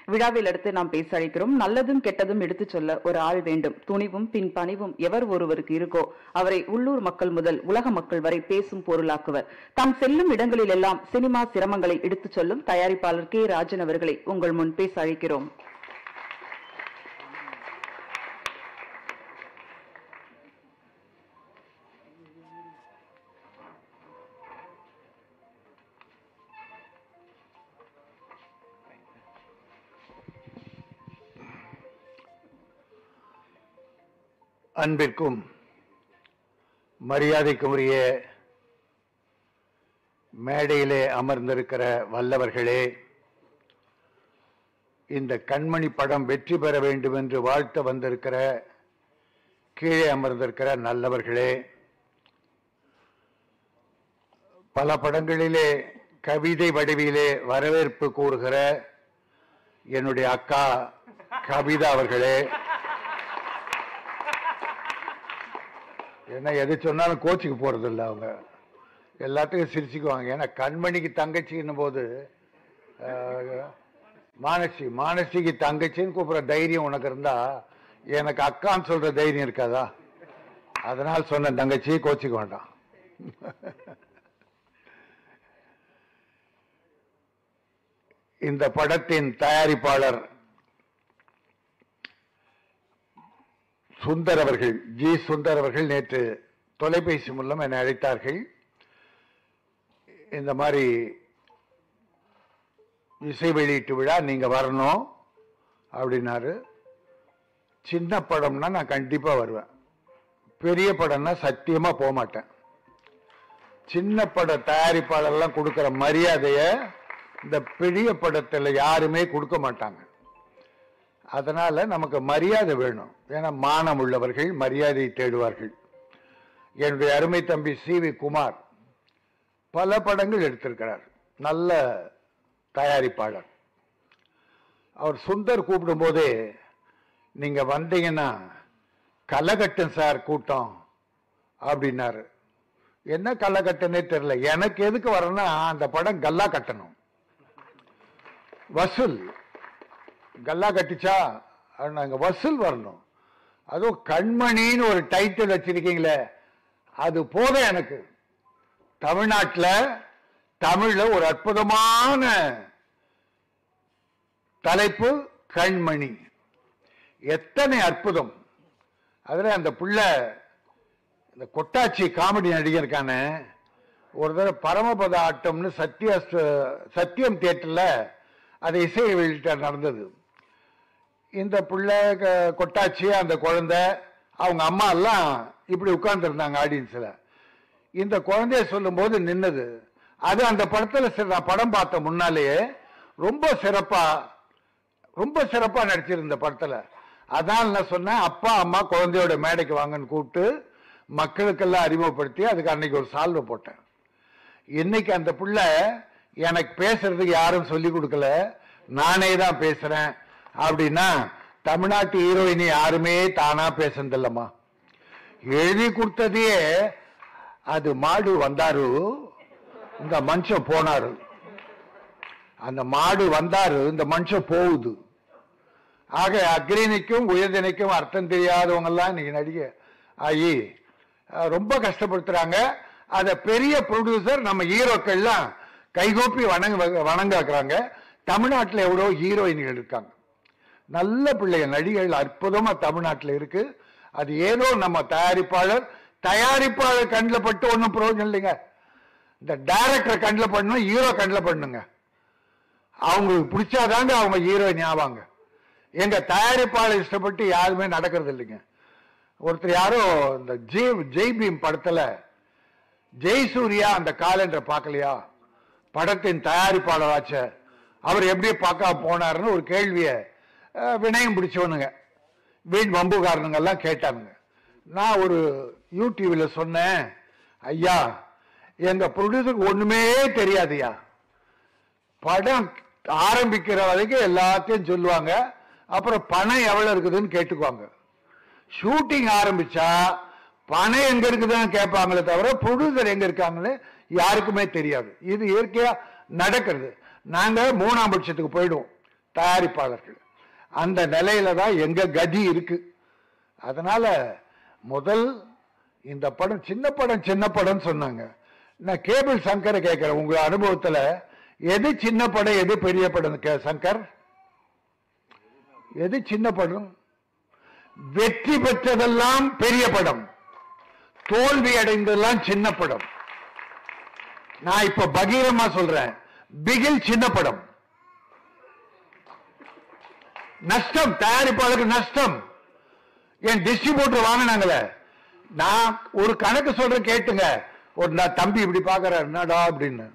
விழாவில் அடுத்து நாம் பேச அழைக்கிறோம் நல்லதும் கெட்டதும் எடுத்துச் சொல்ல ஒரு ஆள் வேண்டும் துணிவும் பின் பணிவும் எவர் ஒருவருக்கு இருக்கோ அவரை உள்ளூர் மக்கள் முதல் உலக மக்கள் வரை பேசும் பொருளாக்குவர் தாம் செல்லும் இடங்களிலெல்லாம் சினிமா சிரமங்களை எடுத்துச் சொல்லும் தயாரிப்பாளர் கே ராஜன் அவர்களை உங்கள் முன் பேச அழைக்கிறோம் அன்பிற்கும் மரியாதைக்கும் உரிய மேடையிலே அமர்ந்திருக்கிற வல்லவர்களே இந்த கண்மணி படம் வெற்றி பெற வேண்டும் என்று வாழ்த்த வந்திருக்கிற கீழே அமர்ந்திருக்கிற நல்லவர்களே பல படங்களிலே கவிதை வடிவிலே வரவேற்பு கூறுகிற என்னுடைய அக்கா கவிதா அவர்களே ஏன்னா எது சொன்னாலும் கோச்சுக்கு போறது இல்லை அவங்க எல்லாத்துக்கும் சிரிச்சுக்குவாங்க ஏன்னா கண்மணிக்கு தங்கச்சின்னும் போது ஆஹ், மானசி மானசிக்கு தங்கச்சின்னு கூப்பிடுற தைரியம் உனக்கு இருந்தா எனக்கு அக்கான்னு சொல்ற தைரியம் இருக்காதா அதனால் சொன்ன தங்கச்சி கோச்சிக்க வேண்டாம் இந்த படத்தின் தயாரிப்பாளர் சுந்தர் அவர்கள் ஜி சுந்தர் அவர்கள் நேற்று தொலைபேசி மூலம் என்னை அழைத்தார்கள் இந்த மாதிரி இசை வெளியீட்டு விழா நீங்க வரணும் அப்படின்னாரு சின்ன படம்னா நான் கண்டிப்பா வருவேன் பெரிய படம்னா சத்தியமா போக மாட்டேன் சின்ன பட தயாரிப்பாளர்லாம் கொடுக்கிற மரியாதைய இந்த பெரிய படத்துல யாருமே கொடுக்க மாட்டாங்க அதனால நமக்கு மரியாதை வேணும் ஏன்னா மானம் உள்ளவர்கள் மரியாதை தேடுவார்கள் என்னுடைய அருமை தம்பி சி வி குமார் பல படங்கள் எடுத்திருக்கிறார் நல்ல தயாரிப்பாளர் அவர் சுந்தர் கூப்பிடும்போதே நீங்க வந்தீங்கன்னா கலகட்டன் சார் கூட்டம் அப்படின்னாரு என்ன கள்ளக்கட்டனே தெரியல எனக்கு எதுக்கு வரணும்னா அந்த படம் கல்லா கட்டணும் வசூல் கல்லா கட்டிச்சா நாங்க வசூல் வரணும் அதுவும் கண்மணின்னு ஒரு டைட்டில் வச்சிருக்கீங்களே அது போதும் எனக்கு தமிழ்நாட்டுல தமிழ்ல ஒரு அற்புதமான தலைப்பு கண்மணி எத்தனை அற்புதம் அதுல அந்த புள்ள இந்த கொட்டாச்சி காமெடி நடிகர் இருக்கானே ஒரு தடவை பரமபத ஆட்டம்னு சத்யா சத்தியம் தியேட்டர்ல அதை இசை வெளியிட்ட நடந்தது இந்த பிள்ளை க- கொட்டாச்சி அந்த குழந்தை அவங்க அம்மா எல்லாம் இப்படி உட்கார்ந்துருந்தாங்க ஆடியன்ஸ்ல இந்த குழந்தைய சொல்லும்போது நின்னது அது அந்த படத்துல சரி, நான் படம் பார்த்த முன்னாலேயே ரொம்ப சிறப்பா ரொம்ப சிறப்பா நடிச்சிருந்த படத்துல அதனால நான் சொன்னேன் அப்பா அம்மா குழந்தையோட மேடைக்கு வாங்கன்னு கூப்பிட்டு மக்களுக்கெல்லாம் அறிமுகப்படுத்தி அதுக்கு அன்னைக்கு ஒரு சால்வை போட்டேன் இன்னைக்கு அந்த புள்ள எனக்கு பேசுறதுக்கு யாரும் சொல்லி கொடுக்கல நானே தான் பேசுறேன் அப்படின்னா தமிழ்நாட்டு ஹீரோயினி யாருமே தானா பேசுனதில்லம்மா எழுதி கொடுத்ததையே அது மாடு வந்தாரு இந்த மனுஷன் போனாரு அந்த மாடு வந்தாரு இந்த மனுஷன் போகுது ஆக அக்ரினிக்கும் உயர்தினைக்கும் அர்த்தம் தெரியாதவங்க எல்லாம் இன்னைக்கு நடிகை ஆகி அஹ், ரொம்ப கஷ்டப்படுத்துறாங்க அத பெரிய ப்ரொடியூசர் நம்ம ஹீரோக்கள்லாம் கைகூப்பி வணங்க வணங்காக்குறாங்க தமிழ்நாட்டில் எவ்வளோ ஹீரோயின்கள் இருக்காங்க நல்ல பிள்ளைங்க நடிகைகள் அற்புதமா தமிழ்நாட்டில் இருக்கு அது ஏதோ நம்ம தயாரிப்பாளர் தயாரிப்பாளர் கண்ணில் பட்டு ஒன்றும் பிரயோஜனம் இல்லைங்க இந்த டைரக்டர் கண்ணில் பண்ணணும் ஹீரோ கண்ணில் பண்ணுங்க அவங்களுக்கு பிடிச்சாதாங்க அவங்க ஹீரோயின் ஆவாங்க எங்க தயாரிப்பாளர் இஷ்டப்பட்டு யாருமே நடக்கிறது இல்லைங்க ஒருத்தர் யாரோ இந்த ஜெய் ஜெய் பீம் படத்துல ஜெய்சூர்யா அந்த காலண்டரை பார்க்கலையா படத்தின் தயாரிப்பாளராச்ச அவர் எப்படி பார்க்க போனாருன்னு ஒரு கேள்வியை அஹ், வினயம் பிடிச்சவனுங்க வீண் வம்புகாரனுங்க எல்லாம் கேட்டானுங்க நான் ஒரு யூடியூப்ல சொன்னேன் ஐயா எங்க ப்ரொடியூசருக்கு ஒண்ணுமே தெரியாதுயா படம் ஆரம்பிக்கிற வரைக்கும் எல்லாத்தையும் சொல்லுவாங்க அப்புறம் பணம் எவ்வளவு இருக்குதுன்னு கேட்டுக்குவாங்க ஷூட்டிங் ஆரம்பிச்சா பணம் எங்க இருக்குதுன்னு கேட்பாங்களே தவிர ப்ரொடியூசர் எங்க இருக்காங்கன்னு யாருக்குமே தெரியாது இது இயற்கையா நடக்கிறது நாங்க மூணாம் பட்சத்துக்கு போயிடுவோம் தயாரிப்பாளர்கள் அந்த நிலையில தான் எங்க கதி இருக்கு அதனால முதல் இந்த படம் சின்ன படம் சின்ன படம் சொன்னாங்க நான் கேபிள் சங்கரை கேட்கிறேன் உங்க அனுபவத்துல எது சின்ன படம் எது பெரிய படம் கே- சங்கர் எது சின்ன படம் வெற்றி பெற்றதெல்லாம் பெரிய படம் தோல்வி அடைந்ததெல்லாம் சின்ன படம் நான் இப்ப பகீரமா சொல்றேன் பிகில் சின்ன படம் நஷ்டம் தயாரிப்பாளருக்கு நஷ்டம் என் டிஸ்ட்ரிபியூட்டர் வாங்கினாங்களே நான் ஒரு கணக்கு சொல்றேன் கேட்டுங்க ஒரு நான் தம்பி இப்படி பாக்குறாரு என்னடா அப்படின்னு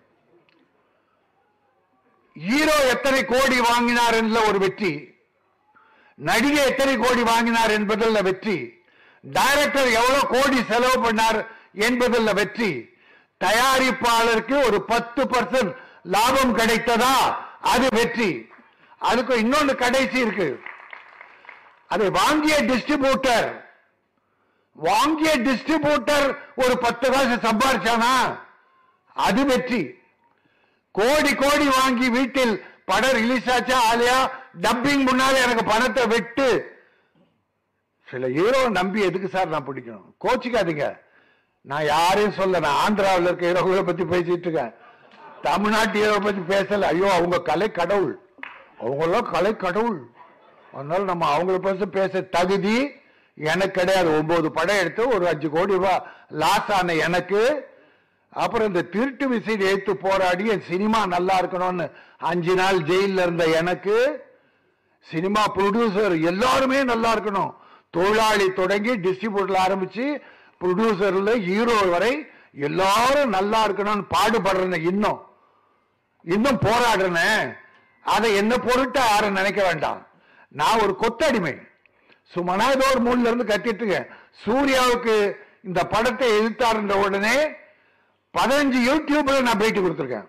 ஹீரோ எத்தனை கோடி வாங்கினார் என்ற ஒரு வெற்றி நடிகை எத்தனை கோடி வாங்கினார் என்பதில் வெற்றி டைரக்டர் எவ்வளவு கோடி செலவு பண்ணார் என்பதில் வெற்றி தயாரிப்பாளருக்கு ஒரு பத்து பர்சன்ட் லாபம் கிடைத்ததா அது வெற்றி அதுக்கு இன்னொன்னு கடைசி இருக்கு அதை வாங்கிய டிஸ்ட்ரிபியூட்டர் வாங்கிய டிஸ்ட்ரிபியூட்டர் ஒரு பத்து காசு சம்பாரிச்சானா அது வெற்றி கோடி கோடி வாங்கி வீட்டில் படம் ரிலீஸ் ஆச்சா ஆலையா டப்பிங் முன்னால எனக்கு பணத்தை விட்டு சில ஹீரோ நம்பி எதுக்கு சார் நான் பிடிக்கணும் கோச்சிக்காதீங்க நான் யாரையும் சொல்ல நான் ஆந்திராவில் இருக்க ஹீரோகளை பத்தி பேசிட்டு இருக்கேன் தமிழ்நாட்டு ஹீரோ பத்தி பேசல ஐயோ அவங்க கலை கடவுள் அவங்கெல்லாம் கலை கடவுள் அதனால நம்ம அவங்கள பத்தி பேச தகுதி எனக்கு கிடையாது ஒன்பது படம் எடுத்து ஒரு அஞ்சு கோடி ரூபாய் லாஸ் ஆன எனக்கு அப்புறம் இந்த திருட்டு விசையை எடுத்து போராடி என் சினிமா நல்லா இருக்கணும்னு அஞ்சு நாள் ஜெயில்ல இருந்த எனக்கு சினிமா ப்ரொடியூசர் எல்லாருமே நல்லா இருக்கணும் தொழிலாளி தொடங்கி டிஸ்ட்ரிபியூட்டர்ல ஆரம்பிச்சு ப்ரொடியூசர்ல ஹீரோ வரை எல்லாரும் நல்லா இருக்கணும்னு பாடுபடுறேன் இன்னும் இன்னும் போராடுறேன் அதை என்ன பொருட்டா யாரும் நினைக்க வேண்டாம் நான் ஒரு கொத்தடிமை சுமனா ஏதோ ஒரு மூணுல இருந்து கத்திட்டு இருக்கேன் சூர்யாவுக்கு இந்த படத்தை எதிர்த்தாருன்ற உடனே பதினஞ்சு யூடியூப்ல நான் பேட்டி கொடுத்திருக்கேன்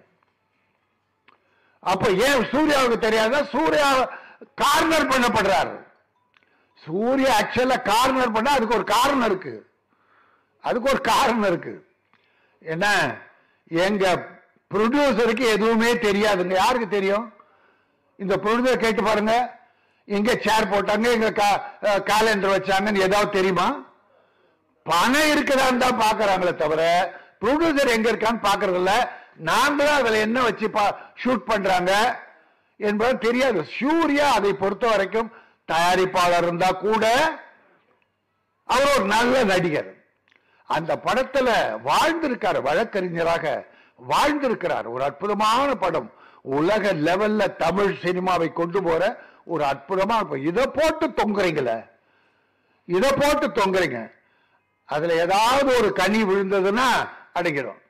அப்ப ஏன் சூர்யாவுக்கு தெரியாதா சூர்யா கார்னர் பண்ணப்படுறாரு சூர்யா ஆக்சுவலா கார்னர் பண்ணா அதுக்கு ஒரு காரணம் இருக்கு அதுக்கு ஒரு காரணம் இருக்கு என்ன எங்க ப்ரொடியூசருக்கு எதுவுமே தெரியாதுங்க யாருக்கு தெரியும் இந்த ப்ரொடியூசர் கேட்டு பாருங்க எங்க சேர் போட்டாங்க எங்க காலண்டர் வச்சாங்கன்னு ஏதாவது தெரியுமா பணம் இருக்குதான்னு தான் பாக்குறாங்களே தவிர ப்ரொடியூசர் எங்க இருக்கான்னு பாக்குறது இல்ல நாங்களும் அதுல என்ன வச்சு ஷூட் பண்றாங்க என்பது தெரியாது சூர்யா அதை பொறுத்த வரைக்கும் தயாரிப்பாளர் இருந்தா கூட அவர் ஒரு நல்ல நடிகர் அந்த படத்துல வாழ்ந்திருக்காரு வழக்கறிஞராக வாழ்ந்திருக்கிறார் ஒரு அற்புதமான படம் உலக லெவல்ல தமிழ் சினிமாவை கொண்டு போற ஒரு அற்புதமான படம். இதை போட்டு தொங்குறீங்களே இதை போட்டு தொங்குறீங்க அதுல ஏதாவது ஒரு கனி விழுந்ததுன்னா அடங்கிடும்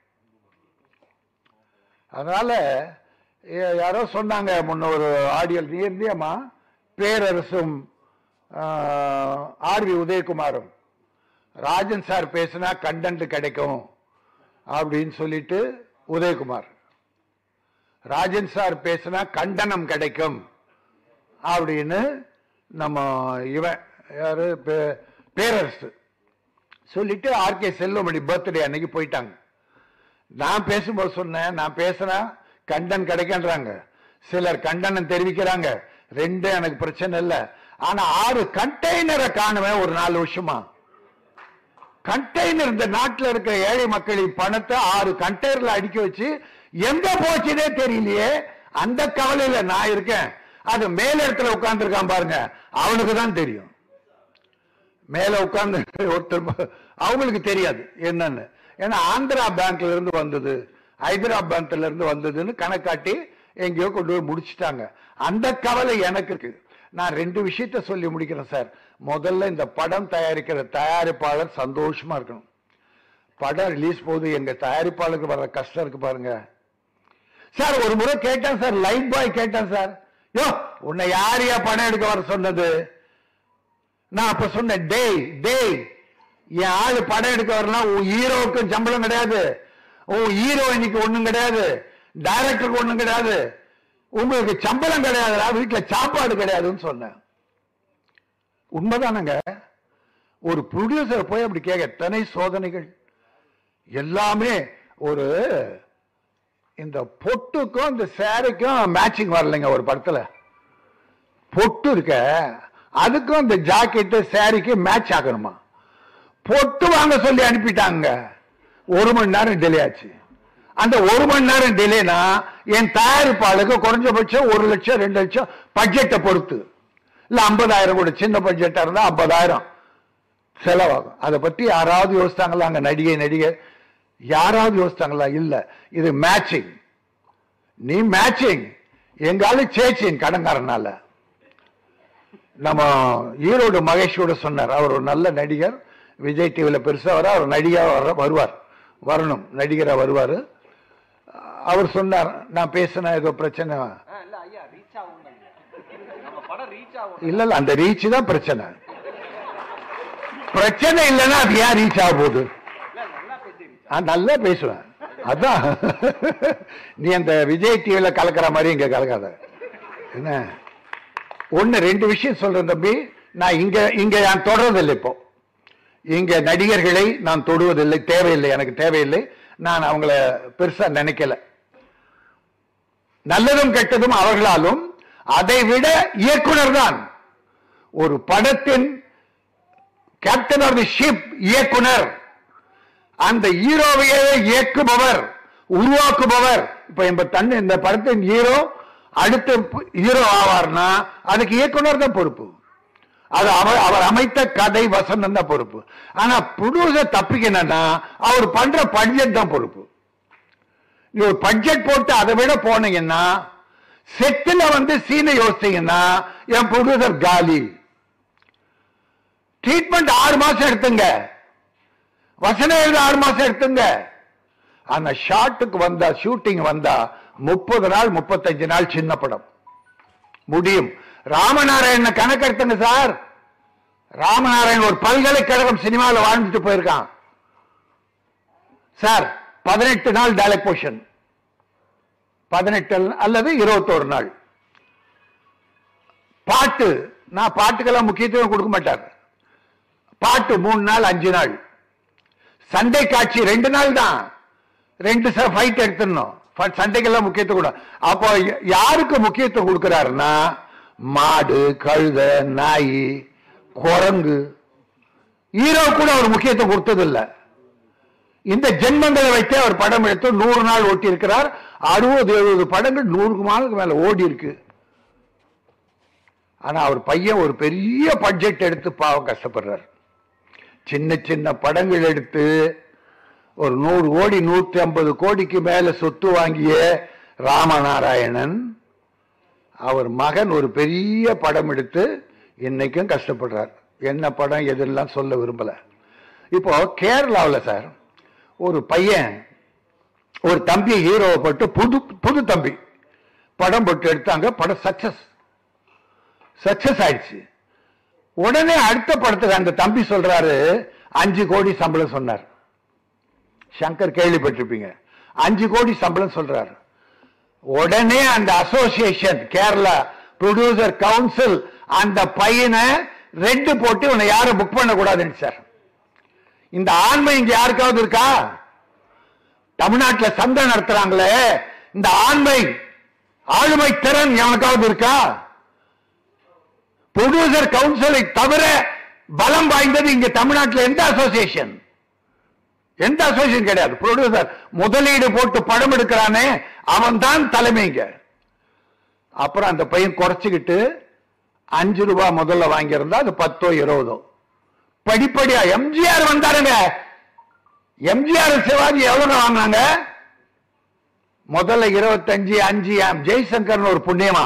அதனால ஏ- யாரோ சொன்னாங்க முன்ன ஒரு ஆடியல் நீ இருந்தியம்மா பேரரசும் ஆர் வி உதயகுமாரும் ராஜன் சார் பேசினா கண்டென்ட் கிடைக்கும் அப்படின்னு சொல்லிட்டு உதயகுமார் ராஜன் சார் பேசினா கண்டனம் கிடைக்கும் அப்படின்னு நம்ம இவன் யாரு பே- பேரரசு சொல்லிட்டு ஆர்கே செல்வமணி பர்த்டே அன்னைக்கு போயிட்டாங்க நான் பேசும்போது சொன்னேன் நான் பேசுனா கண்டன் கிடைக்கின்றாங்க சிலர் கண்டனம் தெரிவிக்கிறாங்க ரெண்டு எனக்கு பிரச்சனை இல்ல ஆனா ஆறு கண்டெய்னரை காணுவேன் ஒரு நாலு வருஷமா கண்டெய்னர் இந்த நாட்டுல இருக்கிற ஏழை மக்களின் பணத்தை ஆறு கண்டெய்னர்ல அடிக்க வச்சு எங்க போச்சுனே தெரியலையே அந்த கவலையில நான் இருக்கேன் அது மேல இடத்துல உட்கார்ந்துருக்கான் பாருங்க அவனுக்கு தான் தெரியும் மேல உட்கார்ந்து ஒருத்தர் ப- அவங்களுக்கு தெரியாது என்னன்னு ஏன்னா ஆந்திரா பேங்க்ல இருந்து வந்தது ஹைதராபாத்ல இருந்து வந்ததுன்னு கணக்காட்டி எங்கேயோ கொண்டு போய் முடிச்சிட்டாங்க அந்த கவலை எனக்கு இருக்கு நான் ரெண்டு விஷயத்த சொல்லி முடிக்கிறேன் சார் முதல்ல இந்த படம் தயாரிக்கிற தயாரிப்பாளர் சந்தோஷமா இருக்கணும் படம் ரிலீஸ் போது எங்க தயாரிப்பாளருக்கு வர்ற கஷ்டம் இருக்கு பாருங்க சார் ஒரு முறை கேட்டேன் சார் லைட் பாய் கேட்டேன் சார் யோ உன்னை யார் யா படம் எடுக்க வர சொன்னது நான் அப்ப சொன்னேன் டேய் டேய் என் ஆளு படம் எடுக்க வரலாம் உன் ஹீரோவுக்கு சம்பளம் கிடையாது உன் ஹீரோயினுக்கு ஒண்ணும் கிடையாது டைரக்டருக்கு ஒண்ணும் கிடையாது உங்களுக்கு சம்பளம் கிடையாதுடா வீட்டுல சாப்பாடு கிடையாதுன்னு சொன்னேன் உண்மைதானங்க ஒரு ப்ரொடியூசர் போய் அப்படி கேட்க எத்தனை சோதனைகள் எல்லாமே ஒரு இந்த பொட்டுக்கும் இந்த சேரைக்கும் மேட்சிங் வரலைங்க ஒரு படத்துல பொட்டு இருக்க அதுக்கும் இந்த ஜாக்கெட்டு சாரிக்கு மேட்ச் ஆகணுமா பொட்டு வாங்க சொல்லி அனுப்பிட்டாங்க ஒரு மணி நேரம் டிலே ஆச்சு அந்த ஒரு மணி நேரம் டிலேனா என் தயாரிப்பாளுக்கு குறைஞ்சபட்சம் ஒரு லட்சம் ரெண்டு லட்சம் பட்ஜெட்டை பொறுத்து இல்ல ஐம்பதாயிரம் கூட சின்ன பட்ஜெட்டா இருந்தா ஐம்பதாயிரம் செலவாகும் அதை பத்தி யாராவது யோசித்தாங்களா அங்க நடிகை நடிகை யாராவது யோசித்தாங்களா இல்ல இது மேட்சிங் நீ மேட்சிங் எங்கால சேச்சிங் கடன்காரனால நம்ம ஈரோடு மகேஷோட சொன்னார் அவர் ஒரு நல்ல நடிகர் விஜய் டிவில பெருசா வர அவர் நடிகா வர வருவார் வரணும் நடிகரா வருவார் அவர் சொன்னார் நான் பேசின ஏதோ பிரச்சனை ஆ, இல்ல ஐயா ரீச் ஆகும் நம்ம படம் ரீச் ஆகும் இல்ல இல்ல அந்த ரீச் தான் பிரச்சனை பிரச்சனை இல்லைன்னா அது ஏன் ரீச் ஆக போகுது இல்ல நல்லா பேசி reach ஆ, நல்லா பேசுவேன் அதான் நீ அந்த விஜய் டிவில கலக்கிற மாதிரி இங்க கலக்காத என்ன ஒண்ணு ரெண்டு விஷயம் சொல்றேன் தம்பி நான் இங்க இங்க நான் தொடர்றதில்லை இப்போ இங்க நடிகர்களை நான் தொடுவதில்லை தேவையில்லை எனக்கு தேவையில்லை நான் அவங்கள பெருசா நினைக்கல நல்லதும் கெட்டதும் அவர்களாலும் அதை விட இயக்குனர் தான் ஒரு படத்தின் கேப்டன் ஆஃப் தி ஷிப் இயக்குனர் அந்த ஹீரோவையே இயக்குபவர் உருவாக்குபவர் இப்ப இந்த தன் இந்த படத்தின் ஹீரோ அடுத்த ஹீரோ ஆவார்னா அதுக்கு இயக்குனர் தான் பொறுப்பு அது அவர் அவர் அமைத்த கதை வசனம் தான் பொறுப்பு ஆனா ப்ரொடியூசர் தப்பிக்கணும்னா அவர் பண்ற பட்ஜெட் தான் பொறுப்பு நீ ஒரு பட்ஜெட் போட்டு அதை விட போனீங்கன்னா செட்டில் வந்து சீனை யோசிச்சீங்கன்னா என் ப்ரொடியூசர் காலி ட்ரீட்மெண்ட் ஆறு மாசம் எடுத்துங்க வசனம் எழுத ஆறு மாசம் எடுத்துங்க ஆனா ஷாட்டுக்கு வந்தா ஷூட்டிங் வந்தா முப்பது நாள் முப்பத்தஞ்சு நாள் சின்ன படம் முடியும் ராமநாராயண கணக்கு எடுத்துங்க சார் ராமநாராயண் ஒரு பல்கலைக்கழகம் சினிமாவில் வாழ்ந்துட்டு போயிருக்கான் சார் பதினெட்டு நாள் டைலக்ட் போர்ஷன் பதினெட்டு அல்லது இருபத்தோரு நாள் பாட்டு நான் பாட்டுக்கெல்லாம் முக்கியத்துவம் கொடுக்க மாட்டார் பாட்டு மூணு நாள் அஞ்சு நாள் சண்டை காட்சி ரெண்டு நாள் தான் ரெண்டு சார் ஃபைட் எடுத்துடணும் ஃப- சண்டைக்கெல்லாம் முக்கியத்துவம் கூட அப்போ ய- யாருக்கு முக்கியத்துவம் கொடுக்கிறாருன்னா மாடு கழுத நாய் குரங்கு ஹீரோ கூட அவர் முக்கியத்துவம் கொடுத்ததில்லை இந்த ஜென்மங்களை வைத்தே அவர் படம் எடுத்து நூறு நாள் ஓட்டி இருக்கிறார் அறுபது எழுபது படங்கள் நூறுக்கு நாளுக்கு மேல ஓடி இருக்கு ஆனா அவர் பையன் ஒரு பெரிய பட்ஜெட் எடுத்து பாவம் கஷ்டப்படுறார் சின்ன சின்ன படங்கள் எடுத்து ஒரு நூறு கோடி நூத்தி ஐம்பது கோடிக்கு மேல சொத்து வாங்கிய ராமநாராயணன் அவர் மகன் ஒரு பெரிய படம் எடுத்து இன்னைக்கும் கஷ்டப்படுறார் என்ன படம் எதெல்லாம் சொல்ல விரும்பல இப்போ கேரளாவில் சார் ஒரு பையன் ஒரு தம்பி ஹீரோவை போட்டு புது புது தம்பி படம் போட்டு எடுத்தாங்க படம் சக்சஸ் சக்சஸ் ஆயிடுச்சு உடனே அடுத்த படத்துக்கு அந்த தம்பி சொல்றாரு அஞ்சு கோடி சம்பளம் சொன்னார் சங்கர் கேள்விப்பட்டிருப்பீங்க அஞ்சு கோடி சம்பளம் சொல்றாரு உடனே அந்த அசோசியேஷன் கேரளா ப்ரொடியூசர் கவுன்சில் அந்த பையனை ரெண்டு போட்டு உன்னை யாரும் புக் பண்ண கூடாதுன்னு சார் இந்த ஆண்மை இங்க யாருக்காவது இருக்கா தமிழ்நாட்டுல சந்தை நடத்துறாங்களே இந்த ஆண்மை ஆளுமை திறன் எவனுக்காவது இருக்கா ப்ரொடியூசர் கவுன்சிலை தவிர பலம் வாய்ந்தது இங்க தமிழ்நாட்டில் எந்த அசோசியேஷன் எந்த அசோசியேஷன் கிடையாது ப்ரொடியூசர் முதலீடு போட்டு படம் எடுக்கிறானே அவன் தான் தலைமைங்க அப்புறம் அந்த பையன் குறைச்சிக்கிட்டு அஞ்சு ரூபாய் முதல்ல வாங்கியிருந்தா அது பத்தோ இருபதோ படிப்படியா எம்ஜிஆர் வந்தாருங்க எம்ஜிஆர் சிவாஜி எவ்வளவு வாங்கினாங்க முதல்ல இருபத்தஞ்சு அஞ்சு ஜெய்சங்கர்னு ஒரு புண்ணியமா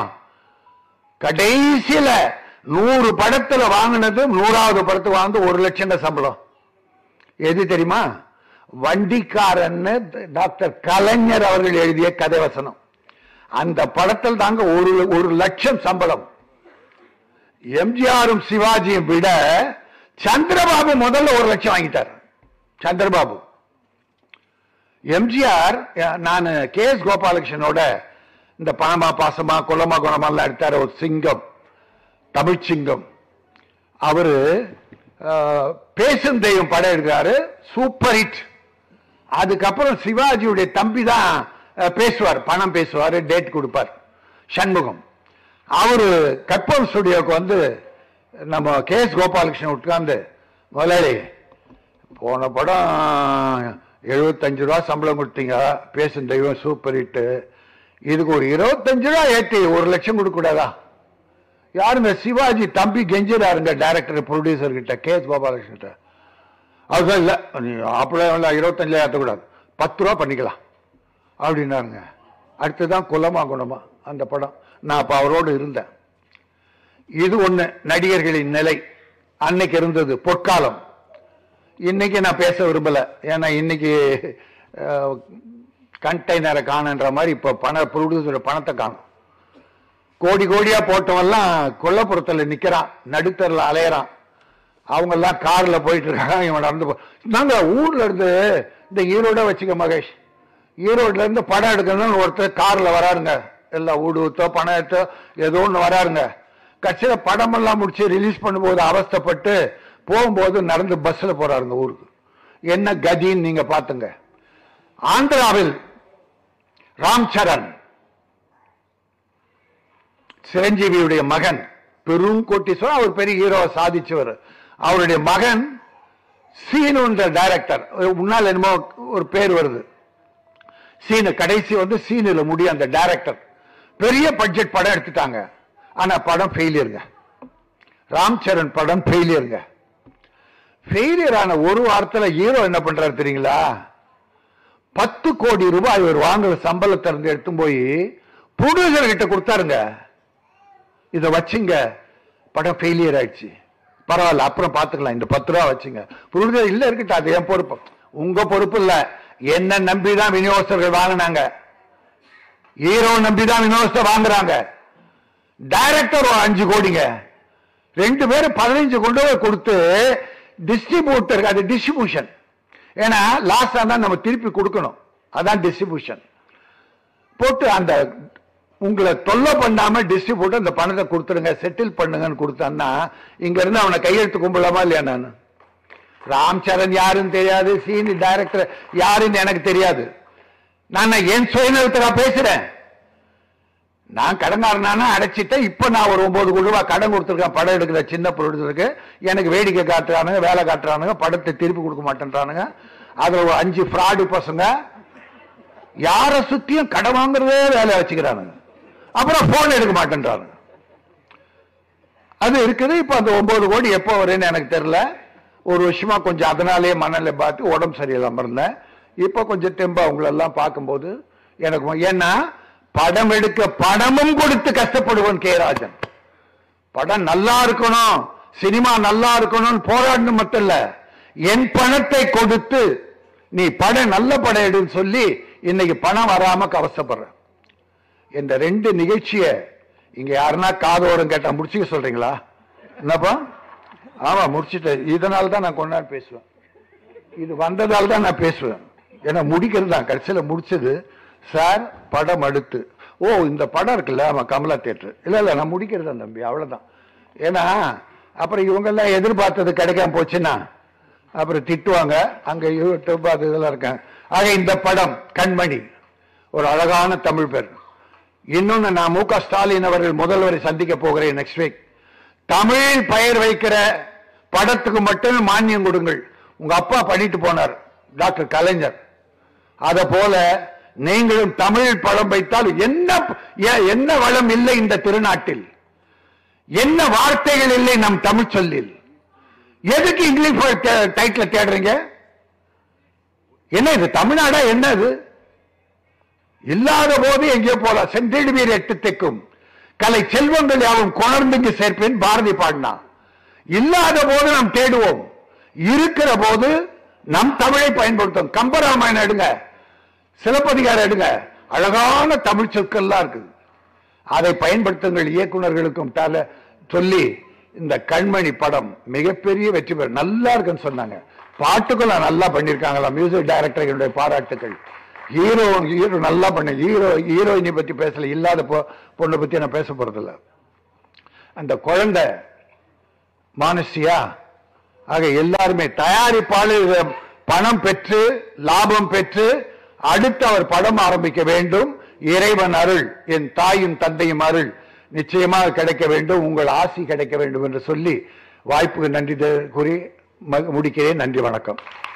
கடைசியில நூறு படத்துல வாங்கினது நூறாவது படத்துக்கு வாங்கினது ஒரு லட்சம் சம்பளம் எது தெரியுமா வண்டிக்காரன்னு டாக்டர் கலைஞர் அவர்கள் எழுதிய கதை வசனம் அந்த படத்தில் தாங்க ஒரு ஒரு லட்சம் சம்பளம் எம்ஜிஆரும் சிவாஜியும் விட சந்திரபாபு முதல்ல ஒரு லட்சம் வாங்கிட்டார் சந்திரபாபு எம்ஜிஆர் நான் கே எஸ் கோபாலகிருஷ்ணனோட இந்த பணமா பாசமா குலமா குணமாலாம் எடுத்தார் ஒரு சிங்கம் தமிழ் சிங்கம் அவரு அஹ், பேசும் தெய்வம் படம் எடுக்கிறாரு சூப்பர் ஹிட் அதுக்கப்புறம் சிவாஜியுடைய தம்பி தான் அஹ், பேசுவார் பணம் பேசுவார் டேட் கொடுப்பார் சண்முகம் அவரு கற்பம் ஸ்டுடியோக்கு வந்து நம்ம கே எஸ் கோபாலகிருஷ்ணன் உட்கார்ந்து முதலாளி போன படம் எழுபத்தஞ்சு ரூபா சம்பளம் கொடுத்தீங்க பேசும் தெய்வம் சூப்பர் ஹிட்டு இதுக்கு ஒரு இருபத்தஞ்சு ரூபா ஏத்தி ஒரு லட்சம் கொடுக்க கூடாதா யாருங்க சிவாஜி தம்பி கெஞ்சிராருங்க டைரக்டர் ப்ரொடியூசர் கிட்ட கே எஸ் கோபாலகிருஷ்ணன் கிட்ட அதுதான் இல்ல நீ அப்படியே இல்லை இருபத்தஞ்சுல ஏற்றக்கூடாது பத்து ரூபா பண்ணிக்கலாம் அப்படின்னாருங்க அடுத்துதான் குலமா குணமா அந்த படம் நான் அப்ப அவரோடு இருந்தேன் இது ஒண்ணு நடிகர்களின் நிலை அன்னைக்கு இருந்தது பொற்காலம் இன்னைக்கு நான் பேச விரும்பல ஏன்னா இன்னைக்கு கண்டெய்னரை காணுன்ற மாதிரி இப்ப பண ப்ரொடியூசர் பணத்தை காணும் கோடி கோடியா போட்டவெல்லாம் கொல்லப்புறத்துல நிக்கிறான் நடுத்தரில் அலையறான் அவங்க எல்லாம் கார்ல போயிட்டு இருக்காங்க இவன் நடந்து போ நாங்க ஊர்ல இருந்து இந்த ஈரோட வச்சுக்க மகேஷ் ஈரோட்ல இருந்து படம் எடுக்கணும்னு ஒருத்தர் கார்ல வராருங்க எல்லாம் ஊடு ஊத்தோ பணம் எடுத்தோ ஏதோ ஒன்று வராருங்க கட்சியில படம் எல்லாம் முடிச்சு ரிலீஸ் பண்ணும்போது அவஸ்தைப்பட்டு போகும்போது நடந்து பஸ்ல போறாருங்க ஊருக்கு என்ன கதின்னு நீங்க பாத்துங்க ஆந்திராவில் ராம் சரண் சிரஞ்சீவியுடைய மகன் பெரும் கோட்டீஸ்வரர் அவர் பெரிய ஹீரோ சாதிச்சவர் அவருடைய மகன் சீனுன்ற டைரக்டர் முன்னால் என்னமோ ஒரு பேர் வருது சீனு கடைசி வந்து சீனுல முடியும் அந்த டைரக்டர் பெரிய பட்ஜெட் படம் எடுத்துட்டாங்க ஆனா படம் ஃபெயிலியருங்க ராம் சரண் படம் ஃபெயிலியருங்க ஃபெயிலியர் ஆன ஒரு வாரத்துல ஹீரோ என்ன பண்றாரு தெரியுங்களா பத்து கோடி ரூபாய் இவர் வாங்குற சம்பளத்தை இருந்து எடுத்து போய் ப்ரொடியூசர் கிட்ட கொடுத்தாருங்க இதை வச்சுங்க படம் ஃபெயிலியர் ஆயிடுச்சு பரவாயில்ல அப்புறம் பார்த்துக்கலாம் இந்த பத்து ரூபா வச்சுங்க ப்ரொடியூசர் இல்ல இருக்கட்டும் அது என் பொறுப்பு உங்க பொறுப்பு இல்ல என்ன நம்பி தான் விநியோகஸ்தர்கள் வாங்கினாங்க ஹீரோ நம்பி தான் விநியோகஸ்தர் வாங்குறாங்க டைரக்டர் ஒரு அஞ்சு கோடிங்க ரெண்டு பேரும் பதினஞ்சு கொண்டு போய் கொடுத்து டிஸ்ட்ரிபியூட்டர் அது டிஸ்ட்ரிபியூஷன் ஏன்னா லாஸ்டா தான் நம்ம திருப்பி கொடுக்கணும் அதான் டிஸ்ட்ரிபியூஷன் போட்டு அந்த உங்களை தொல்லை பண்ணாம டிஸ்ட்ரிபியூட்டர் இந்த பணத்தை கொடுத்துருங்க செட்டில் பண்ணுங்கன்னு கொடுத்தான்னா இங்க இருந்து அவனை கையெழுத்து கும்பலாமா இல்லையா நான் ராம் சரண் யாருன்னு தெரியாது சீனி டைரக்டர் யாருன்னு எனக்கு தெரியாது நான் என் சுயநலத்துக்கா பேசுறேன் நான் கடன்காரனானா அடைச்சிட்டேன் இப்ப நான் ஒரு ஒன்பது கோடி ரூபாய் கடன் கொடுத்துருக்கேன் படம் எடுக்கிற சின்ன ப்ரொடியூசருக்கு எனக்கு வேடிக்கை காட்டுறானுங்க வேலை காட்டுறானுங்க படத்தை திருப்பி கொடுக்க மாட்டேன்றானுங்க அதுல ஒரு அஞ்சு ஃப்ராடு பசங்க யாரை சுத்தியும் கடன் வாங்குறதே வேலை வச்சுக்கிறானுங்க அப்புறம் போன் எடுக்க மாட்டேன்றானுங்க அது இருக்குது இப்ப அந்த ஒன்பது கோடி எப்போ வரும்னு எனக்கு தெரியல ஒரு வருஷமா கொஞ்சம் அதனாலேயே மணல பார்த்து உடம்பு சரியில்லாம இருந்தேன் இப்ப கொஞ்சம் தெம்பா உங்களெல்லாம் பார்க்கும்போது எனக்கு ஏன்னா படம் எடுக்க பணமும் கொடுத்து கஷ்டப்படுவன் கே ராஜன் படம் நல்லா இருக்கணும் சினிமா நல்லா இருக்கணும்னு போராடணும் மட்டும் இல்ல என் பணத்தை கொடுத்து நீ படம் நல்ல படம் எடுன்னு சொல்லி இன்னைக்கு பணம் வராம கவசப்படுறேன் இந்த ரெண்டு நிகழ்ச்சிய இங்க யாருன்னா காதோரம் கேட்டா முடிச்சுக்க சொல்றீங்களா என்னப்பா ஆமா முடிச்சுட்டேன் இதனால தான் நான் கொண்டாடி பேசுவேன் இது வந்ததால தான் நான் பேசுவேன் ஏன்னா முடிக்கிறது தான் கடைசியில முடிச்சது சார் படம் அடுத்து ஓ இந்த படம் இருக்குல்ல ஆமா கமலா தேட்டர் இல்ல இல்ல நான் முடிக்கிறது தான் தம்பி அவ்வளவுதான் ஏன்னா அப்புறம் இவங்க எல்லாம் எதிர்பார்த்தது கிடைக்காம போச்சுன்னா அப்புறம் திட்டுவாங்க அங்க யூடியூப் அது இதெல்லாம் இருக்காங்க ஆக இந்த படம் கண்மணி ஒரு அழகான தமிழ் பேர் இன்னொன்னு நான் மு க ஸ்டாலின் அவர்கள் முதல்வரை சந்திக்க போகிறேன் நெக்ஸ்ட் வீக் தமிழ் பெயர் வைக்கிற படத்துக்கு மட்டும் மானியம் கொடுங்கள் உங்க அப்பா பண்ணிட்டு போனார் டாக்டர் கலைஞர் அத போல நீங்களும் தமிழ் படம் வைத்தால் என்ன ஏ- என்ன வளம் இல்லை இந்த திருநாட்டில் என்ன வார்த்தைகள் இல்லை நம் தமிழ் சொல்லில் எதுக்கு இங்கிலீஷ் டைட்டில் தேடுறீங்க என்ன இது தமிழ்நாடா என்ன இது இல்லாத போது எங்கே போலாம் சென்றிடுவீர் எட்டு தெக்கும் கலை செல்வங்கள் யாவும் கொணர்ந்துங்கு சேர்ப்பேன் பாரதி பாடினா இல்லாத போது நாம் தேடுவோம் இருக்கிற போது நம் தமிழை பயன்படுத்தும் கம்பராமாயணம் எடுங்க சிலப்பதிகாரம் எடுங்க அழகான தமிழ் சொற்கள்லாம் இருக்குது அதை பயன்படுத்துங்கள் இயக்குனர்களுக்கும் தல சொல்லி இந்த கண்மணி படம் மிகப்பெரிய வெற்றி பெறும் நல்லா இருக்குன்னு சொன்னாங்க பாட்டுக்குள்ள நல்லா பண்ணிருக்காங்களா மியூசிக் டைரக்டர்களுடைய பாராட்டுக்கள் ஹீரோ ஹீரோ நல்லா பண்ண ஹீரோ ஹீரோயினி பத்தி பேசல இல்லாத பொ- பொண்ணை பத்தி நான் பேச போறதில்ல அந்த குழந்தை மானசியா ஆக எல்லாருமே தயாரிப்பாளர் இத பணம் பெற்று லாபம் பெற்று அடுத்து அவர் படம் ஆரம்பிக்க வேண்டும் இறைவன் அருள் என் தாயும் தந்தையும் அருள் நிச்சயமாக கிடைக்க வேண்டும் உங்கள் ஆசி கிடைக்க வேண்டும் என்று சொல்லி வாய்ப்புக்கு நன்றி தெ- கூறி ம- முடிக்கிறேன் நன்றி வணக்கம்